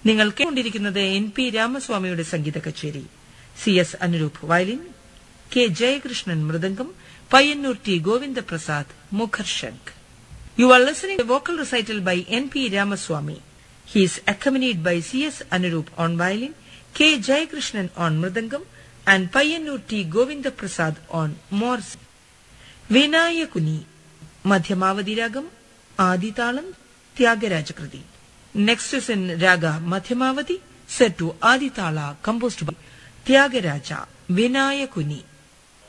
നിങ്ങൾ കേട്ടുകൊണ്ടിരിക്കുന്നത് N P രാമസ്വാമിയുടെ സംഗീത കച്ചേരി C S Anuroop violin K Jayakrishnan mridangam Payyanur T Govindaprasad മുഖർശങ്ക് you are listening a vocal recital by N P Ramaswamy he is accompanied by C S Anuroop on violin K Jayakrishnan on mridangam and Payyanur T Govindaprasad on morsing Vinayakuni Madhyamavathi രാഗം ആദിതാളം ത്യാഗരാജകൃതി next is in raga Madhyamavathi set to Aditala composed by Thyagaraja വിനായകുനി